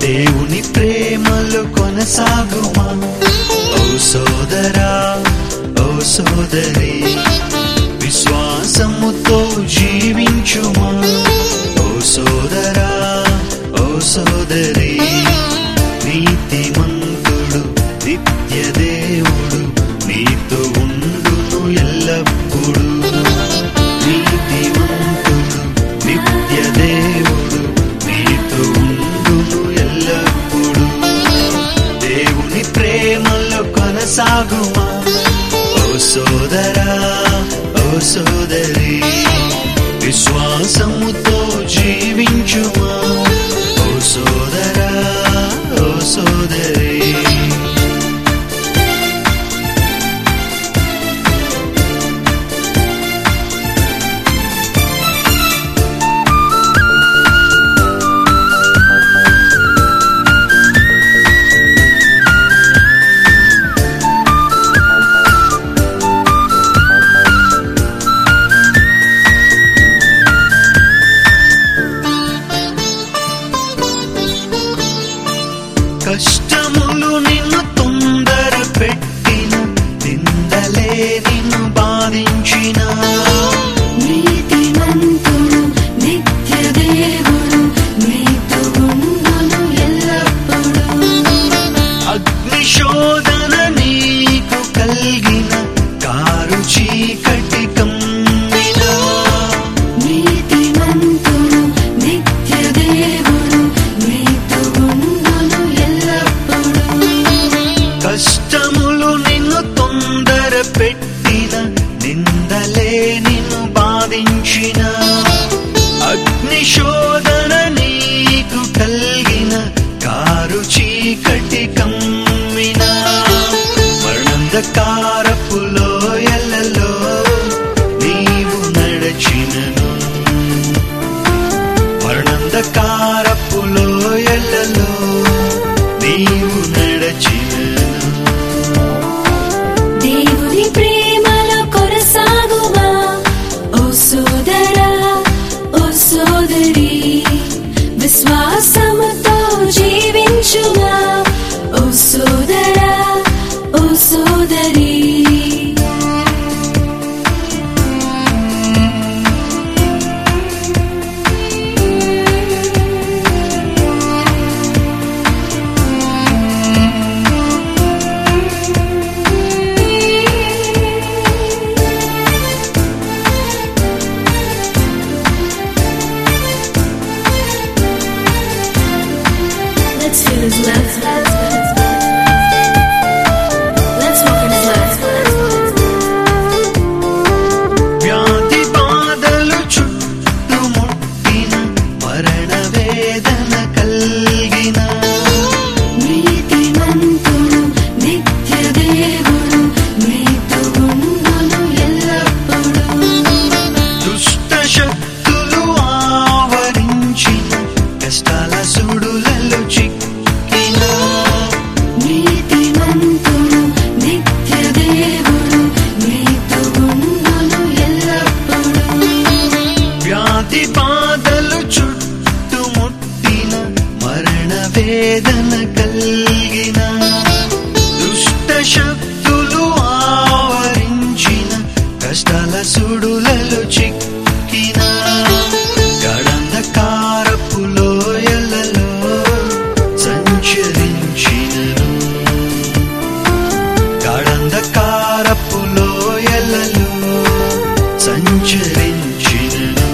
దేవుని ప్రేమలో కొనసాగుమా ఓ సోదరా ఓ సోదరి విశ్వాసముతో జీవించుమా ఓ సోదరా ఓ సోదరి నీతిమంతుడు నిత్య దేవుడు నీతో ఉండును ఎల్లప్పుడూ నీతిమంతుడు నిత్య దేవుడు నీతో ఉండును ఎల్లప్పుడూ దేవుని ప్రేమలో కొనసాగుమా ఓ సోదరా ఓ సోదరి విశ్వాసముతో జీవించుమా ఓ సోదరా ఓ సోదరి కష్టములు నిన్ను తొందర పెట్టిన నిందలే నిన్ను బాధించిన నీతిమంతుడు నిత్య దేవుడు నీతో ఉండును ఎల్లప్పుడూ అగ్ని శోధన నీకు కలిగిన కారు చీకటి కమ్మిన నీతిమంతుడు నిత్య దేవుడు నీతో ఉండును ఎల్లప్పుడూ కష్టములు నిన్ను తొందర పెట్టిన నిందలే నిన్ను బాధించిన అగ్ని శోధన నీకు కలిగిన కారు చీకటి కమ్మిన మరణంధకారపు లోయలలో నీవు నడచినను మరణంధకారపు లోయలలో నీవు నడచినను దేవుని ప్రేమలో కొనసాగుమా ఓ సోదరా ఓ సోదరి విశ్వాసముతో జీవించుమా ఓ సోదరా ఓ సోదరి Let's feel his love. Let's walk in his love. వ్యాధి బాధలు చుట్టుముట్టిన మరణ వేదన కలిగిన నీతిమంతుడు నిత్య దేవుడు నీతో ఉండును ఎల్లప్పుడూ దుష్ట శక్తులు ఆవరించిన కష్టాల సుడులలో చిక్కిన నీతిమంతుడు నిత్య దేవుడు నీతో ఉండును ఎల్లప్పుడూ వ్యాధి బాధలు చుట్టుముట్టిన మరణ వేదన కలిగిన దుష్ట శక్తులు ఆవరించిన కష్టాల సుడులలో చిక్కిన గడంధకారపు లోయలలో సంచరించినను గడంధకారపు లోయలలో సంచరించినను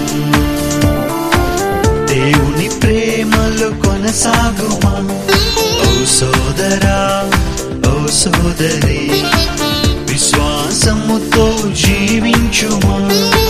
దేవుని ప్రేమలో కొనసాగుమా ఓ సోదరా ఓ సోదరి విశ్వాసముతో జీవించుమా